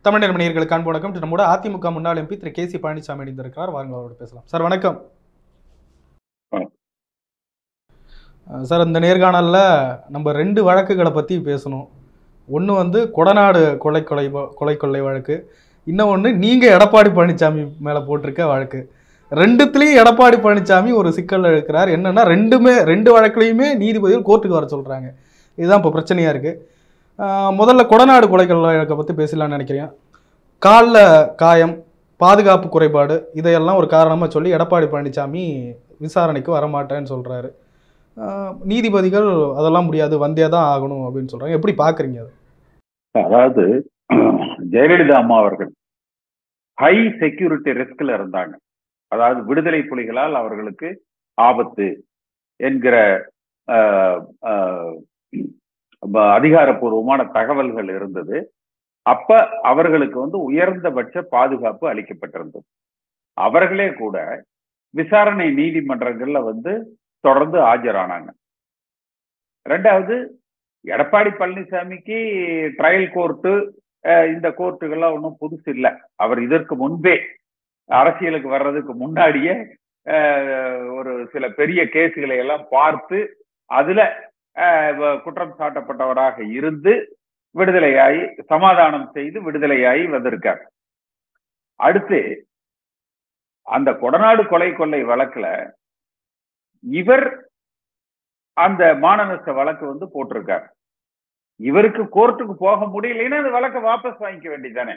தமிழர் மணியர்களுக்கு அன்பு வணக்கம் இன்று நம்மோட அதிமுக முன்னாள் எம்பி திரு கே சி பழனிசாமி இணைந்திருக்கிறார் வாங்க அவரோட பேசலாம் சார் வணக்கம் வணக்கம். அஹ் சார் இந்த நேர்காணல்ல நம்ம ரெண்டு வழக்குகளை பற்றி பேசணும் ஒன்று வந்து கொடநாடு கொலை கொலை வ- கொலை கொள்ளை வழக்கு இன்னொன்று நீங்கள் எடப்பாடி பழனிசாமி மேலே போட்டிருக்க வழக்கு ரெண்டுத்துலேயும் எடப்பாடி பழனிசாமி ஒரு சிக்கல் இருக்கிறார் என்னன்னா ரெண்டுமே ரெண்டு வழக்குலையுமே நீதிபதிகள் கோர்ட்டுக்கு வர சொல்கிறாங்க இதுதான் இப்போ பிரச்சனையாக இருக்குது முதல்ல கொடநாடு கொலை கொள்ளை வழக்கை பற்றி பேசலாம்னு நினைக்கிறேன் காலில் காயம் பாதுகாப்பு குறைபாடு இதையெல்லாம் ஒரு காரணமாக சொல்லி எடப்பாடி பழனிசாமி விசாரணைக்கு வரமாட்டேன்னு சொல்கிறாரு நீதிபதிகள் அதெல்லாம் முடியாது வந்தே தான் ஆகணும் அப்படின்னு சொல்கிறாங்க எப்படி பார்க்குறீங்க அது அதாவது ஜெயலலிதா அம்மா அவர்கள் ஹை செக்யூரிட்டி ரிஸ்க்ல இருந்தாங்க அதாவது விடுதலை புலிகளால் அவர்களுக்கு ஆபத்து என்கிற ஆஹ், ஆஹ், ப- அதிகாரப்பூர்வமான தகவல்கள் இருந்தது அப்ப அவர்களுக்கு வந்து உயர்ந்தபட்ச பாதுகாப்பு அளிக்கப்பட்டிருந்தது அவர்களே கூட விசாரணை நீதிமன்றங்கள்ல வந்து தொடர்ந்து ஆஜரானாங்க ரெண்டாவது எடப்பாடி பழனிசாமிக்கு ட்ரையல் கோர்ட்டு இந்த கோர்ட்டுகள்லாம் ஒன்றும் புதுசு இல்லை அவர் இதற்கு முன்பே அரசியலுக்கு வர்றதுக்கு முன்னாடியே அஹ், ஒரு சில பெரிய கேஸுகளை எல்லாம் பார்த்து அதுல அஹ், வ- குற்றம் சாட்டப்பட்டவராக இருந்து விடுதலையாகி சமாதானம் செய்து விடுதலையாகி வந்திருக்கார் அடுத்து அந்த கொடநாடு கொலை கொள்ளை வழக்குல இவர் அந்த மானநஷ்ட வழக்கு வந்து போட்டிருக்கார் இவருக்கு கோர்ட்டுக்கு போக முடியலைன்னா அந்த வழக்கை வாபஸ் வாங்கிக்க வேண்டியதானே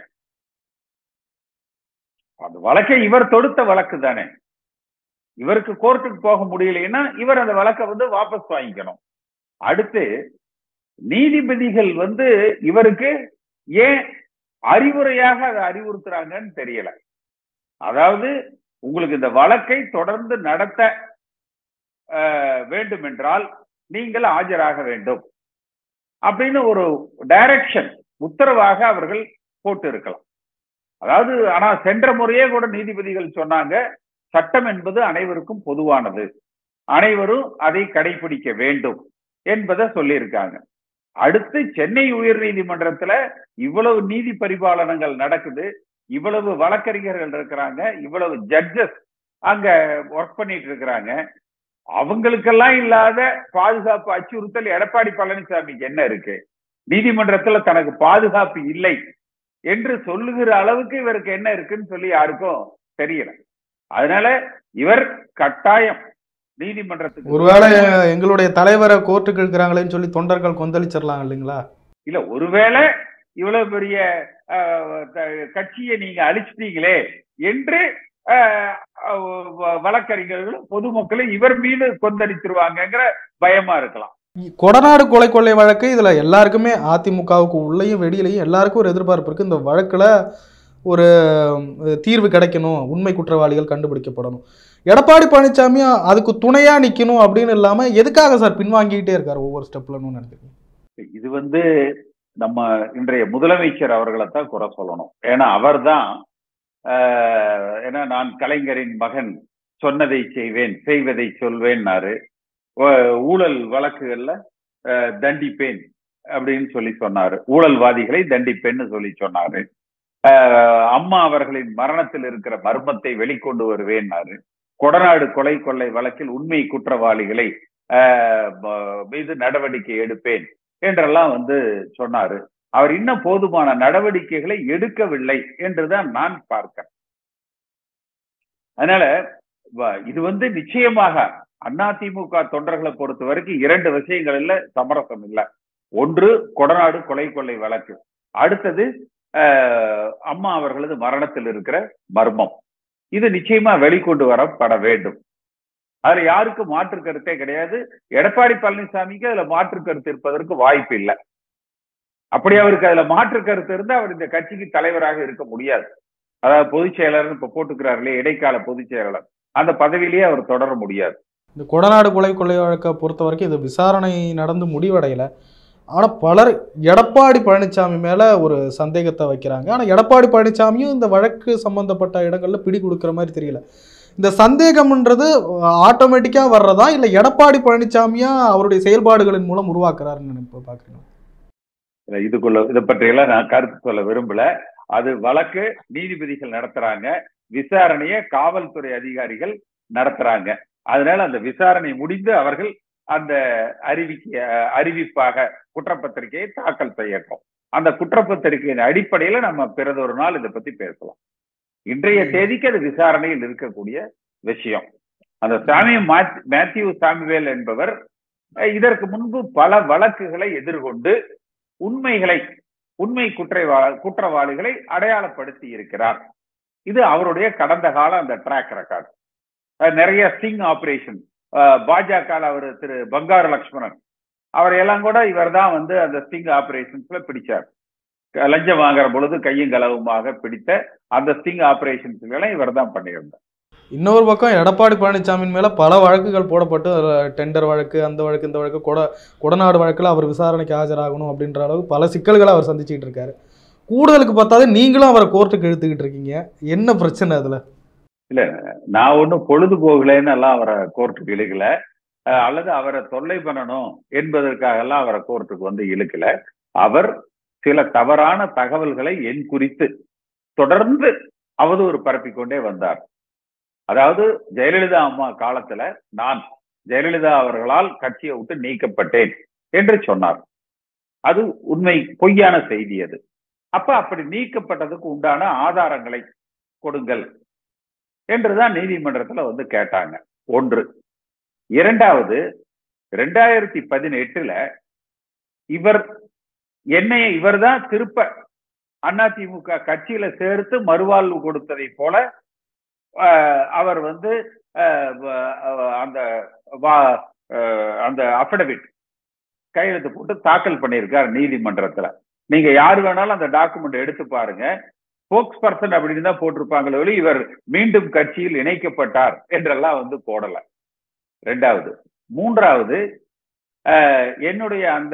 அந்த வழக்கை இவர் தொடுத்த வழக்கு தானே இவருக்கு கோர்ட்டுக்கு போக முடியலைன்னா இவர் அந்த வழக்கை வந்து வாபஸ் வாங்கிக்கணும் அடுத்து நீதிபதிகள் வந்து இவருக்கு ஏன் அறிவுரையாக அதை அறிவுறுத்துறாங்கன்னு தெரியல அதாவது உங்களுக்கு இந்த வழக்கை தொடர்ந்து நடத்த அஹ், வேண்டும் என்றால் நீங்கள் ஆஜராக வேண்டும் அப்படின்னு ஒரு டைரக்ஷன் உத்தரவாக அவர்கள் போட்டு இருக்கலாம் அதாவது ஆனா சென்ற முறையே கூட நீதிபதிகள் சொன்னாங்க சட்டம் என்பது அனைவருக்கும் பொதுவானது அனைவரும் அதை கடைபிடிக்க வேண்டும் என்பதை சொல்லியிருக்காங்க அடுத்து சென்னை உயர்நீதிமன்றத்துல இவ்வளவு நீதி பரிபாலனங்கள் நடக்குது இவ்வளவு வழக்கறிஞர்கள் இருக்கிறாங்க இவ்வளவு ஜட்ஜஸ் அங்க ஒர்க் பண்ணிட்டு இருக்கிறாங்க அவங்களுக்கெல்லாம் இல்லாத பாதுகாப்பு அச்சுறுத்தல் எடப்பாடி பழனிசாமிக்கு என்ன இருக்கு நீதிமன்றத்துல தனக்கு பாதுகாப்பு இல்லை என்று சொல்லுகிற அளவுக்கு இவருக்கு என்ன இருக்குன்னு சொல்லி யாருக்கும் தெரியல அதனால இவர் கட்டாயம் நீதிமன்றத்துக்கு ஒருவேளை எங்களுடைய தலைவரை கோர்ட்டுக்கு இருக்கிறாங்களேன்னு சொல்லி தொண்டர்கள் கொந்தளிச்சிடலாம் இல்லைங்களா இல்ல ஒருவேளை இவ்வளவு பெரிய அஹ், க- கட்சியை நீங்க அழிச்சிட்டீங்களே என்று அஹ், அஹ், வழக்கறிஞர்களும் பொதுமக்களும் இவர் மீது கொந்தளிச்சிருவாங்கங்கிற பயமா இருக்கலாம் கொடநாடு கொலை கொள்ளை வழக்கு இதுல எல்லாருக்குமே அதிமுகவுக்கு உள்ளேயும் வெளியிலையும் எல்லாருக்கும் ஒரு எதிர்பார்ப்பு இருக்கு இந்த வழக்குல ஒரு அஹ், தீர்வு கிடைக்கணும் உண்மை குற்றவாளிகள் கண்டுபிடிக்கப்படணும் எடப்பாடி பழனிசாமி அதுக்கு துணையா நிக்கணும் அப்படின்னு இல்லாம எதுக்காக சார் பின்வாங்கிக்கிட்டே இருக்காரு ஒவ்வொரு ஸ்டெப்லன்னு நினைக்கிறீங்க இது வந்து நம்ம இன்றைய முதலமைச்சர் அவர்களை தான் குறை சொல்லணும் ஏன்னா அவர்தான் ஆஹ், ஏன்னா நான் கலைஞரின் மகன் சொன்னதை செய்வேன் செய்வதை சொல்வேன்னாரு ஊ- ஊழல் வழக்குகள்ல ஆஹ், தண்டிப்பேன் அப்படின்னு சொல்லி சொன்னாரு ஊழல்வாதிகளை தண்டிப்பேன்னு சொல்லி சொன்னாரு ஆஹ், அம்மா அவர்களின் மரணத்தில் இருக்கிற மர்மத்தை வெளிக்கொண்டு வருவேன்னாரு கொடநாடு கொலை கொள்ளை வழக்கில் உண்மை குற்றவாளிகளை ஆஹ், ம- மீது நடவடிக்கை எடுப்பேன் என்றெல்லாம் வந்து சொன்னாரு அவர் இன்னும் போதுமான நடவடிக்கைகளை எடுக்கவில்லை என்றுதான் நான் பார்க்கிறேன் அதனால வ- இது வந்து நிச்சயமாக அதிமுக தொண்டர்களை பொறுத்த வரைக்கும் இரண்டு விஷயங்கள்ல சமரசம் இல்லை ஒன்று கொடநாடு கொலை கொள்ளை வழக்கு அடுத்தது ஆஹ், அம்மா அவர்களது மரணத்தில் இருக்கிற மர்மம் இது நிச்சயமா வெளிக்கொண்டு வரப்பட வேண்டும் அதுல யாருக்கும் மாற்று கருத்தே கிடையாது எடப்பாடி பழனிசாமிக்கு அதுல மாற்று கருத்து இருப்பதற்கு வாய்ப்பு இல்லை அப்படி அவருக்கு அதுல மாற்று கருத்து இருந்தா அவர் இந்த கட்சிக்கு தலைவராக இருக்க முடியாது அதாவது பொதுச் செயலர் இப்ப போட்டுக்கிறார்களே இடைக்கால பொதுச் செயலாளர் அந்த பதவியிலேயே அவர் தொடர முடியாது இந்த கொடநாடு கொலை கொள்ளை வழக்கை பொறுத்த வரைக்கும் இது விசாரணை நடந்து முடிவடையல ஆனா பலர் எடப்பாடி பழனிசாமி மேல ஒரு சந்தேகத்தை வைக்கிறாங்க ஆனா எடப்பாடி பழனிசாமியும் இந்த வழக்கு சம்பந்தப்பட்ட இடங்கள்ல பிடி கொடுக்குற மாதிரி தெரியல இந்த சந்தேகம்ன்றது ஆட்டோமேட்டிக்கா வர்றதா இல்ல எடப்பாடி பழனிசாமியா அவருடைய செயல்பாடுகளின் மூலம் உருவாக்குறாருன்னு நினைப்ப பாக்குறீங்க இதுக்குள்ள இதை பற்றியெல்லாம் நான் கருத்து சொல்ல விரும்பல அது வழக்கு நீதிபதிகள் நடத்துறாங்க விசாரணையை காவல்துறை அதிகாரிகள் நடத்துறாங்க அதனால அந்த விசாரணை முடிந்து அவர்கள் அந்த அறிவிக்க அறிவிப்பாக குற்றப்பத்திரிகையை தாக்கல் செய்யட்டும் அந்த குற்றப்பத்திரிகையின் அடிப்படையில நம்ம பிறதொரு நாள் இதை பத்தி பேசலாம் இன்றைய தேதிக்கு அது விசாரணையில் இருக்கக்கூடிய விஷயம் அந்த சாமி மேத்யூ சாமுவேல் என்பவர் அஹ், இதற்கு முன்பு பல வழக்குகளை எதிர்கொண்டு உண்மைகளை உண்மை குற்றவா குற்றவாளிகளை அடையாளப்படுத்தி இருக்கிறார் இது அவருடைய கடந்த கால அந்த ட்ராக் ரெக்கார்ட் நிறைய ஸ்டிங் ஆபரேஷன் பாஜக அவர் திரு பங்காரு லக்ஷ்மணன் அவர் எல்லாம் கூட இவர் தான் வந்து அந்த ஸ்டிங் ஆபரேஷன்ஸ்ல பிடிச்சார் க- லஞ்சம் வாங்குற பொழுது கையும் களவுமாக பிடித்த அந்த ஸ்டிங் ஆபரேஷன்ஸ்களை இவர் தான் பண்ணியிருந்தார் இன்னொரு பக்கம் எடப்பாடி பழனிசாமியின் மேல பல வழக்குகள் போடப்பட்டு அதுல டெண்டர் வழக்கு அந்த வழக்கு இந்த வழக்கு கொட கொடநாடு வழக்குல அவர் விசாரணைக்கு ஆஜராகணும் அப்படின்ற அளவுக்கு பல சிக்கல்களை அவர் சந்திச்சுட்டு இருக்காரு கூடுதலுக்கு பார்த்தாது நீங்களும் அவரை கோர்ட்டுக்கு இழுத்துக்கிட்டு இருக்கீங்க என்ன பிரச்சனை அதுல நான் ஒன்றும் பொழுது போகலைன்னு எல்லாம் அவரை கோர்ட்டுக்கு இழுக்கல அஹ் அல்லது அவரை தொல்லை பண்ணணும் என்பதற்காக எல்லாம் அவரை கோர்ட்டுக்கு வந்து இழுக்கல அவர் சில தவறான தகவல்களை என் குறித்து தொடர்ந்து அவதூறு பரப்பிக்கொண்டே வந்தார் அதாவது ஜெயலலிதா அம்மா காலத்துல நான் ஜெயலலிதா அவர்களால் கட்சியை விட்டு நீக்கப்பட்டேன் என்று சொன்னார் அது உண்மை பொய்யான செய்தி அது அப்ப அப்படி நீக்கப்பட்டதுக்கு உண்டான ஆதாரங்களை கொடுங்கள் என்றுதான் நீதிமன்றத்துல வந்து கேட்டாங்க ஒன்று இரண்டாவது ரெண்டாயிரத்தி பதினெட்டுல இவர் என்னைய இவர்தான் திருப்ப அதிமுக கட்சியில சேர்த்து மறுவாழ்வு கொடுத்ததை போல ஆஹ், அவர் வந்து ஆஹ், வ- அந்த வா- ஆஹ், அந்த அஃபிடவிட் கையெழுத்து போட்டு தாக்கல் பண்ணியிருக்கார் நீதிமன்றத்துல நீங்க யார் வேணாலும் அந்த டாக்குமெண்ட் எடுத்து பாருங்க ஸ்போக்ஸ் பர்சன் அப்படின்னு தான் போட்டிருப்பாங்களே ஒழிய இவர் மீண்டும் கட்சியில் இணைக்கப்பட்டார் என்றெல்லாம் வந்து போடல ரெண்டாவது மூன்றாவது ஆஹ், என்னுடைய அந்த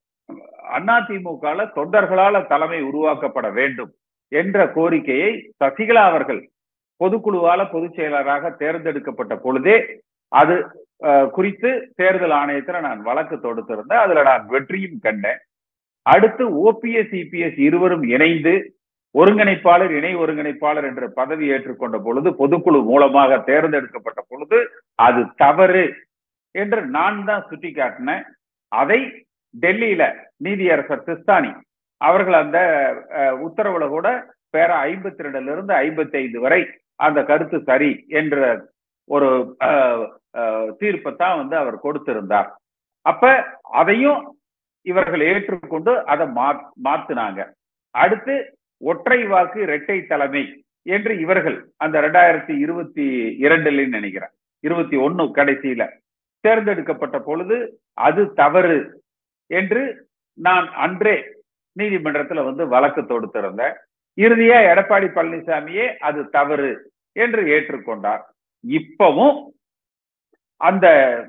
அதிமுகல தொண்டர்களால தலைமை உருவாக்கப்பட வேண்டும் என்ற கோரிக்கையை சசிகலா அவர்கள் பொதுக்குழுவால பொதுச் செயலராக தேர்ந்தெடுக்கப்பட்ட பொழுதே அது ஆஹ், குறித்து தேர்தல் ஆணையத்துல நான் வழக்கு தொடுத்திருந்தேன் அதுல நான் வெற்றியும் கண்டேன் அடுத்து ஓபிஎஸ் இபிஎஸ் இருவரும் இணைந்து ஒருங்கிணைப்பாளர் இணை ஒருங்கிணைப்பாளர் என்ற பதவி ஏற்றுக்கொண்ட பொழுது பொதுக்குழு மூலமாக தேர்ந்தெடுக்கப்பட்ட பொழுது அது தவறு என்று நான் தான் சுட்டி காட்டினேன் அதை டெல்லியில நீதியரசர் சிஸ்தானி அவர்கள் அந்த அஹ், உத்தரவுல கூட பேர ஐம்பத்தி ரெண்டுல இருந்து ஐம்பத்தி ஐந்து வரை அந்த கருத்து சரி என்ற ஒரு அஹ், அஹ், தீர்ப்பைத்தான் வந்து அவர் கொடுத்திருந்தார் அப்ப அதையும் இவர்கள் ஏற்றுக்கொண்டு அதை மா- மாத்துனாங்க அடுத்து ஒற்றை வாக்கு இரட்டை தலைமை என்று இவர்கள் அந்த ரெண்டாயிரத்தி இருபத்தி இரண்டுல நினைக்கிறேன் இருபத்தி ஒண்ணு கடைசியில தேர்ந்தெடுக்கப்பட்ட பொழுது அது தவறு என்று நான் அன்றே நீதிமன்றத்துல வந்து வழக்கு தொடுத்திருந்தேன் இறுதியா எடப்பாடி பழனிசாமியே அது தவறு என்று ஏற்றுக்கொண்டார் இப்பவும் அந்த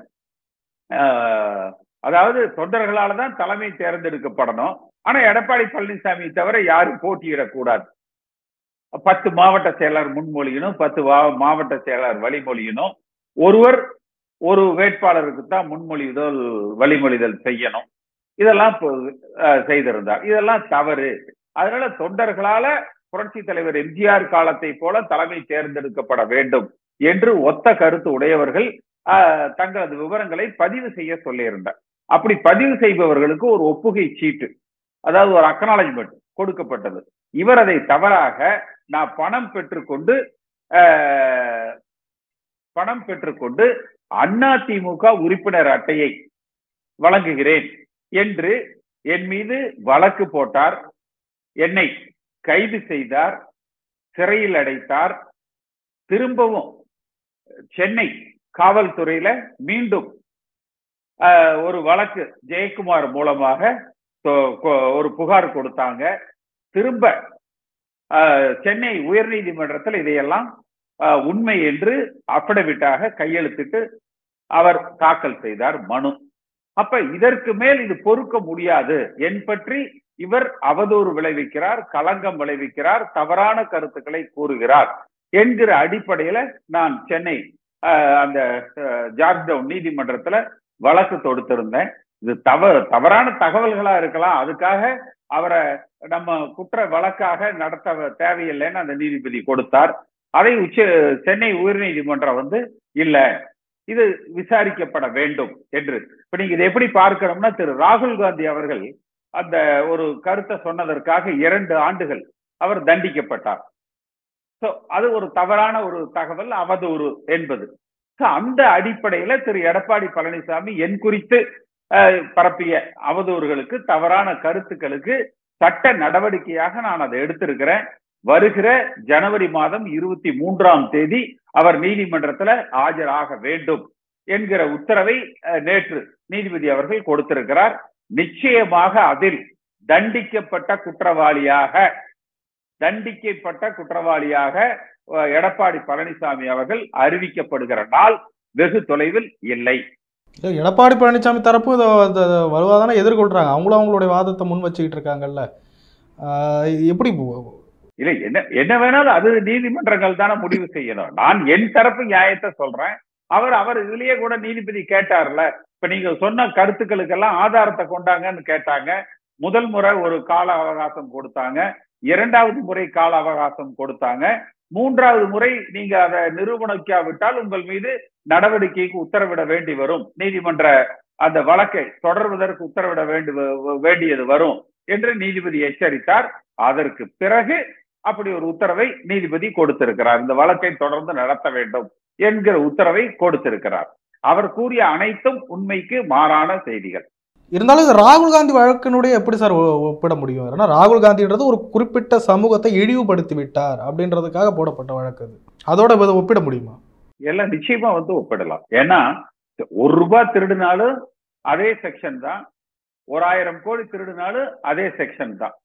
ஆஹ், அதாவது தொண்டர்களால தான் தலைமை தேர்ந்தெடுக்கப்படணும் ஆனா எடப்பாடி பழனிசாமி தவிர யாரும் போட்டியிடக்கூடாது பத்து மாவட்ட செயலர் முன்மொழியணும் பத்து வா- மாவட்ட செயலர் வழிமொழியணும் ஒருவர் ஒரு வேட்பாளருக்கு தான் முன்மொழிதல் வழிமொழிதல் செய்யணும் இதெல்லாம் இப்போ, அஹ், செய்திருந்தார் இதெல்லாம் தவறு அதனால தொண்டர்களால புரட்சி தலைவர் எம்ஜிஆர் காலத்தை போல தலைமை தேர்ந்தெடுக்கப்பட வேண்டும் என்று ஒத்த கருத்து உடையவர்கள் ஆஹ், தங்களது விவரங்களை பதிவு செய்ய சொல்லியிருந்தார் அப்படி பதிவு செய்பவர்களுக்கு ஒரு ஒப்புகை சீட்டு அதாவது ஒரு அக்னாலஜ்மெண்ட் கொடுக்கப்பட்டது இவர் அதை தவறாக நான் பணம் பெற்றுக்கொண்டு ஆஹ், பணம் பெற்றுக்கொண்டு அதிமுக உறுப்பினர் அட்டையை வழங்குகிறேன் என்று என் மீது வழக்கு போட்டார் என்னை கைது செய்தார் சிறையில் அடைத்தார் திரும்பவும் சென்னை காவல்துறையில மீண்டும் ஆஹ், ஒரு வழக்கு ஜெயக்குமார் மூலமாக தொ- கொ- ஒரு புகார் கொடுத்தாங்க திரும்ப ஆஹ், சென்னை உயர்நீதிமன்றத்தில் இதையெல்லாம் ஆஹ், உண்மை என்று அஃபிடவிட்டாக கையெழுத்திட்டு அவர் தாக்கல் செய்தார் மனு அப்ப இதற்கு மேல் இது பொறுக்க முடியாது என் பற்றி இவர் அவதூறு விளைவிக்கிறார் களங்கம் விளைவிக்கிறார் தவறான கருத்துக்களை கூறுகிறார் என்கிற அடிப்படையில நான் சென்னை ஆஹ், அந்த ஆஹ், ஜார்ஜ் டவுன் நீதிமன்றத்துல வழக்கு தொடுத்திருந்தேன் இது தவ தவறான தகவல்களா இருக்கலாம் அதுக்காக அவரை நம்ம குற்ற வழக்காக நடத்த தேவையில்லைன்னு அந்த நீதிபதி கொடுத்தார் அதை உச்ச சென்னை உயர்நீதிமன்றம் வந்து இல்ல இது விசாரிக்கப்பட வேண்டும் என்று இப்ப நீங்க இதை எப்படி பார்க்கணும்னா திரு ராகுல் காந்தி அவர்கள் அந்த ஒரு கருத்தை சொன்னதற்காக இரண்டு ஆண்டுகள் அவர் தண்டிக்கப்பட்டார் சோ அது ஒரு தவறான ஒரு தகவல் அவதூறு என்பது So, அந்த அடிப்படையில திரு எடப்பாடி பழனிசாமி என் குறித்து அஹ், பரப்பிய அவதூறுகளுக்கு தவறான கருத்துக்களுக்கு சட்ட நடவடிக்கையாக நான் அதை எடுத்திருக்கிறேன் வருகிற ஜனவரி மாதம் இருபத்தி மூன்றாம் தேதி அவர் நீதிமன்றத்துல ஆஜராக வேண்டும் என்கிற உத்தரவை அஹ், நேற்று நீதிபதி அவர்கள் கொடுத்திருக்கிறார் நிச்சயமாக அதில் தண்டிக்கப்பட்ட குற்றவாளியாக தண்டிக்கப்பட்ட குற்றவாளியாக அஹ், எடப்பாடி பழனிசாமி அவர்கள் அறிவிக்கப்படுகிற நாள் வெகு தொலைவில் இல்லை இல்ல, எடப்பாடி பழனிசாமி தரப்பு இதை இதை வலுவாதானே எதிர்கொள்றாங்க அவங்களும் அவங்களுடைய வாதத்தை முன் வச்சுக்கிட்டு இருக்காங்கல்ல ஆஹ் இது எப்படி போ- இல்லை என்ன என்ன வேணாலும் அது நீதிமன்றங்கள் தானே முடிவு செய்யணும் நான் என் தரப்பு நியாயத்தை சொல்றேன் அவர் அவர் இதுலயே கூட நீதிபதி கேட்டார்ல இப்ப நீங்க சொன்ன கருத்துக்களுக்கெல்லாம் ஆதாரத்தை கொண்டாங்கன்னு கேட்டாங்க முதல் முறை ஒரு கால அவகாசம் கொடுத்தாங்க இரண்டாவது முறை கால அவகாசம் கொடுத்தாங்க மூன்றாவது முறை நீங்க அதை நிரூபணிக்காவிட்டால் உங்கள் மீது நடவடிக்கைக்கு உத்தரவிட வேண்டி வரும் நீதிமன்ற அந்த வழக்கை தொடர்வதற்கு உத்தரவிட வேண்டு வேண்டியது வரும் என்று நீதிபதி எச்சரித்தார் அதற்கு பிறகு அப்படி ஒரு உத்தரவை நீதிபதி கொடுத்திருக்கிறார் இந்த வழக்கை தொடர்ந்து நடத்த வேண்டும் என்கிற உத்தரவை கொடுத்திருக்கிறார் அவர் கூறிய அனைத்தும் உண்மைக்கு மாறான செய்திகள் இருந்தாலும் இது ராகுல் காந்தி வழக்கினுடைய எப்படி சார் ஒ- ஒப்பிட முடியும் ஏன்னா ராகுல் காந்தின்றது ஒரு குறிப்பிட்ட சமூகத்தை இழிவுபடுத்தி விட்டார் அப்படின்றதுக்காக போடப்பட்ட வழக்கு அது அதோட இதை ஒப்பிட முடியுமா எல்லாம் நிச்சயமா வந்து ஒப்பிடலாம் ஏன்னா ஒரு ரூபாய் திருடினாலும் அதே செக்ஷன் தான் ஒரு ஆயிரம் கோடி திருடினாலும் அதே செக்ஷன் தான்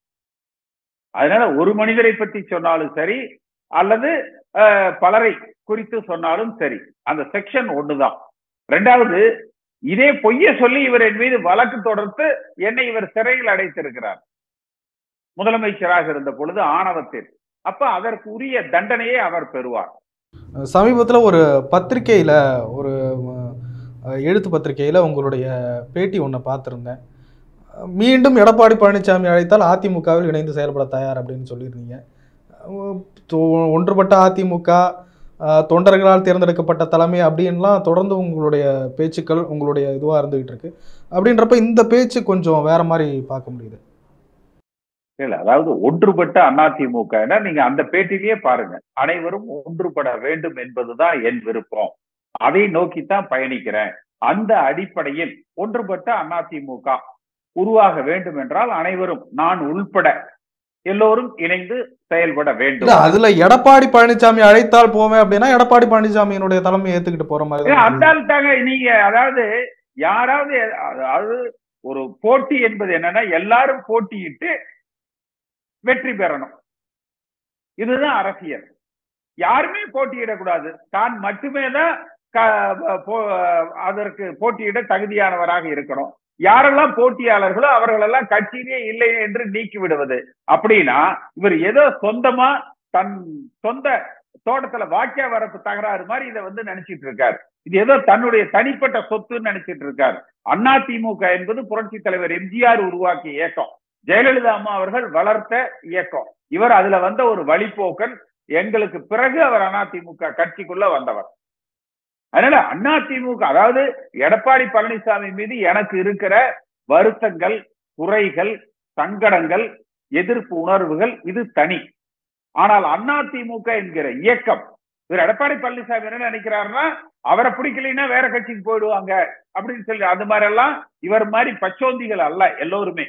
அதனால ஒரு மனிதரை பற்றி சொன்னாலும் சரி அல்லது அஹ், பலரை குறித்து சொன்னாலும் சரி அந்த செக்ஷன் ஒண்ணுதான் ரெண்டாவது இதே பொய்ய சொல்லி இவர் என் மீது வழக்கு தொடர்ந்து என்னை இவர் சிறையில் அடைத்திருக்கிறார் முதலமைச்சராக இருந்த பொழுது ஆணவத்தில் அப்ப அதற்கு உரிய தண்டனையை அவர் பெறுவார் சமீபத்தில் ஒரு பத்திரிக்கையில் ஒரு அஹ், எழுத்து பத்திரிக்கையில் உங்களுடைய பேட்டி ஒன்றை பார்த்துருந்தேன் அஹ், மீண்டும் எடப்பாடி பழனிசாமி அழைத்தால் அதிமுகவில் இணைந்து செயல்பட தயார் அப்படின்னு சொல்லியிருந்தீங்க அஹ், தொ- ஒன்றுபட்ட அதிமுக அஹ், தொண்டர்களால் தேர்ந்தெடுக்கப்பட்ட தலைமை அப்படின்லாம் தொடர்ந்து உங்களுடைய பேச்சுக்கள் உங்களுடைய இதுவாக இருந்துகிட்டு இருக்கு அப்படின்றப்ப இந்த பேச்சு கொஞ்சம் வேற மாதிரி பார்க்க முடியுது இல்ல அதாவது ஒன்றுபட்ட அதிமுக நீங்க அந்த பேட்டிலேயே பாருங்க அனைவரும் ஒன்றுபட வேண்டும் என்பதுதான் என் விருப்பம் அதை நோக்கித்தான் பயணிக்கிறேன் அந்த அடிப்படையில் ஒன்றுபட்ட அதிமுக உருவாக வேண்டும் என்றால் அனைவரும் நான் உள்பட எல்லோரும் இணைந்து செயல்பட இல்ல வேண்டும் அதுல எடப்பாடி பழனிசாமி அழைத்தால் போவேன் அப்படின்னா எடப்பாடி பழனிசாமியினுடைய தலைமையை ஏத்துக்கிட்டு போற மாதிரி ஏன் தான் அந்த ஆள் தாங்க நீங்க அதாவது யாராவது அதாவது ஒரு போட்டி என்பது என்னன்னா எல்லாரும் போட்டியிட்டு வெற்றி பெறணும் இதுதான் அரசியல் யாருமே போட்டியிடக்கூடாது தான் மட்டுமே தான் க- போ- அதற்கு போட்டியிட தகுதியானவராக இருக்கணும் யாரெல்லாம் போட்டியாளர்களோ அவர்களெல்லாம் கட்சியிலே இல்லை என்று நீக்கி விடுவது அப்படின்னா இவர் ஏதோ சொந்தமா தன் சொந்த தோட்டத்துல வாக்கிய வரப்பு தகராறு மாதிரி இதை வந்து நினைச்சிட்டு இருக்காரு இது ஏதோ தன்னுடைய தனிப்பட்ட சொத்துன்னு நினைச்சிட்டு இருக்காரு அண்ணா திமுக என்பது புரட்சி தலைவர் எம்ஜிஆர் உருவாக்கிய இயக்கம் ஜெயலலிதா அம்மா அவர்கள் வளர்த்த இயக்கம் இவர் அதுல வந்த ஒரு வழிபோக்கன் எங்களுக்கு பிறகு அவர் அதிமுக கட்சிக்குள்ள வந்தவர் அதனால அதிமுக அதாவது எடப்பாடி பழனிசாமி மீது எனக்கு இருக்கிற வருத்தங்கள் குறைகள் சங்கடங்கள் எதிர்ப்பு உணர்வுகள் இது தனி ஆனால் அதிமுக என்கிற இயக்கம் இவர் எடப்பாடி பழனிசாமி என்ன நினைக்கிறாருன்னா அவரை பிடிக்கலைன்னா வேற கட்சிக்கு போயிடுவாங்க அப்படின்னு சொல்லி அது மாதிரி எல்லாம் இவர் மாதிரி பச்சோந்திகள் அல்ல எல்லோருமே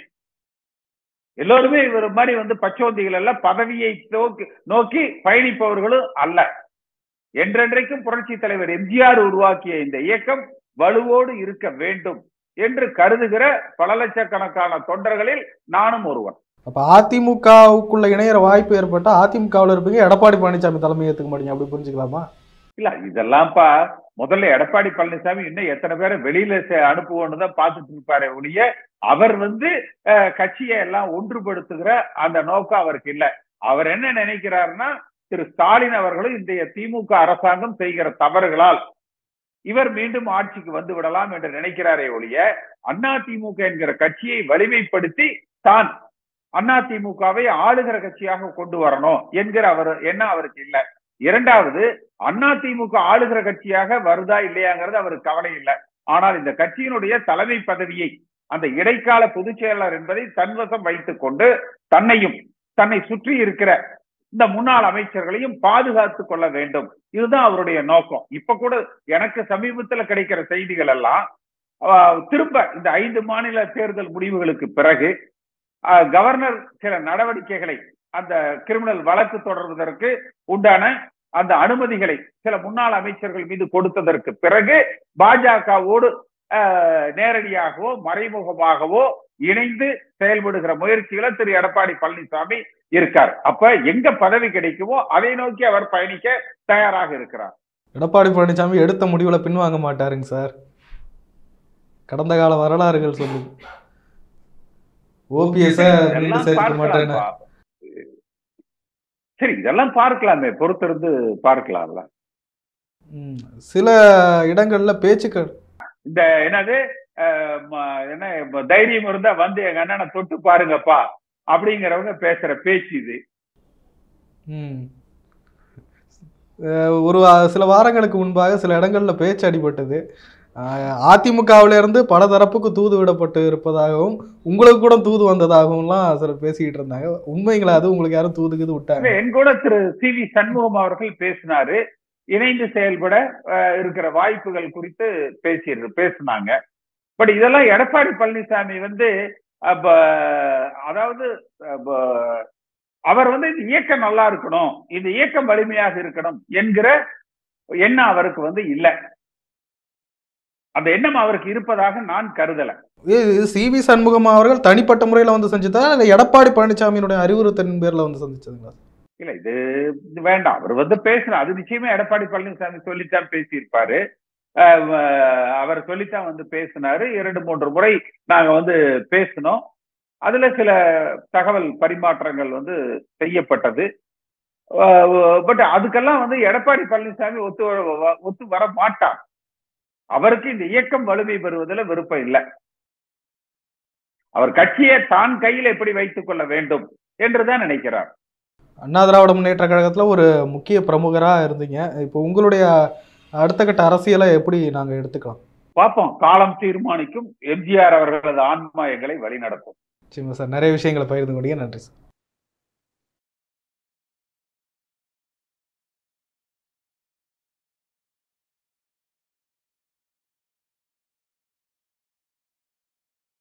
எல்லோருமே இவர் மாதிரி வந்து பச்சோந்திகள் அல்ல பதவியை நோக்கி நோக்கி பயணிப்பவர்களும் அல்ல என்றென்றைக்கும் புரட்சி தலைவர் எம்ஜிஆர் உருவாக்கிய இந்த இயக்கம் வலுவோடு இருக்க வேண்டும் என்று கருதுகிற பல லட்சக்கணக்கான தொண்டர்களில் நானும் ஒருவன் அப்ப அதிமுகவுக்குள்ள இணையற வாய்ப்பு ஏற்பட்டா அதிமுகவில் இருப்பீங்க எடப்பாடி பழனிசாமி தலைமை ஏத்துக்க மாட்டீங்க அப்படி புரிஞ்சுக்கலாமா இல்ல இதெல்லாம்ப்பா முதல்ல எடப்பாடி பழனிசாமி இன்னும் எத்தனை பேரை வெளியில சே- அனுப்புவோன்னு தான் பார்த்துட்டு இருப்பாரு ஒழிய அவர் வந்து அஹ், கட்சியை எல்லாம் ஒன்றுபடுத்துகிற அந்த நோக்கம் அவருக்கு இல்ல அவர் என்ன நினைக்கிறாருன்னா திரு ஸ்டாலின் அவர்களும் இன்றைய திமுக அரசாங்கம் செய்கிற தவறுகளால் இவர் மீண்டும் ஆட்சிக்கு வந்து விடலாம் என்று நினைக்கிறாரே ஒழிய அதிமுக என்கிற கட்சியை வலிமைப்படுத்தி தான் அதிமுகவை ஆளுகிற கட்சியாக கொண்டு வரணும் என்கிற அவர் எண்ணம் அவருக்கு இல்ல இரண்டாவது அதிமுக ஆளுகிற கட்சியாக வருதா இல்லையாங்கிறது அவருக்கு கவலை இல்லை ஆனால் இந்த கட்சியினுடைய தலைமை பதவியை அந்த இடைக்கால பொதுச் செயலாளர் என்பதை தன்வசம் வைத்துக் கொண்டு தன்னையும் தன்னை சுற்றி இருக்கிற இந்த முன்னாள் அமைச்சர்களையும் பாதுகாத்துக் கொள்ள வேண்டும் இதுதான் அவருடைய நோக்கம் இப்ப கூட எனக்கு சமீபத்தில் கிடைக்கிற செய்திகள் எல்லாம் ஆஹ், திரும்ப இந்த ஐந்து மாநில தேர்தல் முடிவுகளுக்கு பிறகு ஆஹ், கவர்னர் சில நடவடிக்கைகளை அந்த கிரிமினல் வழக்கு தொடர்வதற்கு உண்டான அந்த அனுமதிகளை சில முன்னாள் அமைச்சர்கள் மீது கொடுத்ததற்கு பிறகு பாஜகவோடு ஆஹ், நேரடியாகவோ மறைமுகமாகவோ இணைந்து செயல்படுகிற முயற்சிகளை திரு எடப்பாடி பழனிசாமி இருக்கார் அப்ப எங்க பதவி கிடைக்குமோ அதை நோக்கி அவர் பயணிக்க தயாராக இருக்கிறார் எடப்பாடி பழனிசாமி எடுத்த முடிவுல பின்வாங்க மாட்டாருங்க சார் கடந்த கால வரலாறுகள் சொல்லுது ஓபிஎஸ் மீண்டும் இதெல்லாம் சேர்க்க மாட்டேன்னு பார்க்கலாம்ப்பா. சரி இதெல்லாம் பார்க்கலாமே பொறுத்திருந்து பார்க்கலாம்ல ம், சில இடங்கள்ல பேச்சுக்கள் இந்த என்னது அஹ், ம- என்ன ம- தைரியம் இருந்தா வந்து எங்க அண்ணனை தொட்டு பாருங்கப்பா அப்படிங்கிறவங்க பேசுற பேச்சு இது ம். அஹ் ஒரு வா- சில வாரங்களுக்கு முன்பாக சில இடங்கள்ல பேச்சு அடிபட்டது அஹ் அதிமுகவில இருந்து பல தரப்புக்கு தூது விடப்பட்டு இருப்பதாகவும் உங்களுக்கு கூட தூது வந்ததாகவும்லாம் சிலர் பேசிக்கிட்டு இருந்தாங்க உண்மைங்களா அது உங்களுக்கு யாரும் தூதுக்குது விட்டாங்க இல்ல, என் கூட திரு சி வி சண்முகம் அவர்கள் பேசினாரு இணைந்து செயல்பட அஹ், இருக்கிற வாய்ப்புகள் குறித்து பேசி பேசினாங்க பட் இதெல்லாம் எடப்பாடி பழனிசாமி வந்து அப்ப, அதாவது அப்ப, அவர் வந்து இந்த இயக்கம் நல்லா இருக்கணும் இந்த இயக்கம் வலிமையாக இருக்கணும் என்கிற எண்ணம் அவருக்கு வந்து இல்ல அந்த எண்ணம் அவருக்கு இருப்பதாக நான் கருதல இது சிவி சண்முகம் அவர்கள் தனிப்பட்ட முறையில் வந்து செஞ்சதா இல்லை எடப்பாடி பழனிசாமியினுடைய அறிவுறுத்தலின் பேர்ல வந்து சந்திச்சதுங்களா இல்ல இது இது வேண்டாம் அவர் வந்து பேசுறார் அது நிச்சயமா எடப்பாடி பழனிசாமி சொல்லித்தான் பேசியிருப்பாரு அஹ் அஹ் அவர் சொல்லித்தான் வந்து பேசினாரு இரண்டு மூன்று முறை நாங்க வந்து பேசினோம் அதுல சில தகவல் பரிமாற்றங்கள் வந்து செய்யப்பட்டது பட் அதுக்கெல்லாம் வந்து எடப்பாடி பழனிசாமி ஒத்து வர- ஒத்து வர மாட்டார் அவருக்கு இந்த இயக்கம் வலிமை பெறுவதில் விருப்பம் இல்லை அவர் கட்சியை தான் கையில் எப்படி வைத்துக் கொள்ள வேண்டும் என்றுதான் நினைக்கிறார் அண்ணா திராவிட முன்னேற்ற கழகத்துல ஒரு முக்கிய பிரமுகரா இருந்தீங்க இப்போ உங்களுடைய அடுத்த கட்ட அரசியலை எப்படி நாங்க எடுத்துக்கலாம் பார்ப்போம் காலம் தீர்மானிக்கும் எம்ஜிஆர் அவர்களது ஆன்மா எங்களை வழிநடத்தும் நிச்சயமா சார் நிறைய விஷயங்களை பகிர்ந்து கொண்டீங்க நன்றி சார்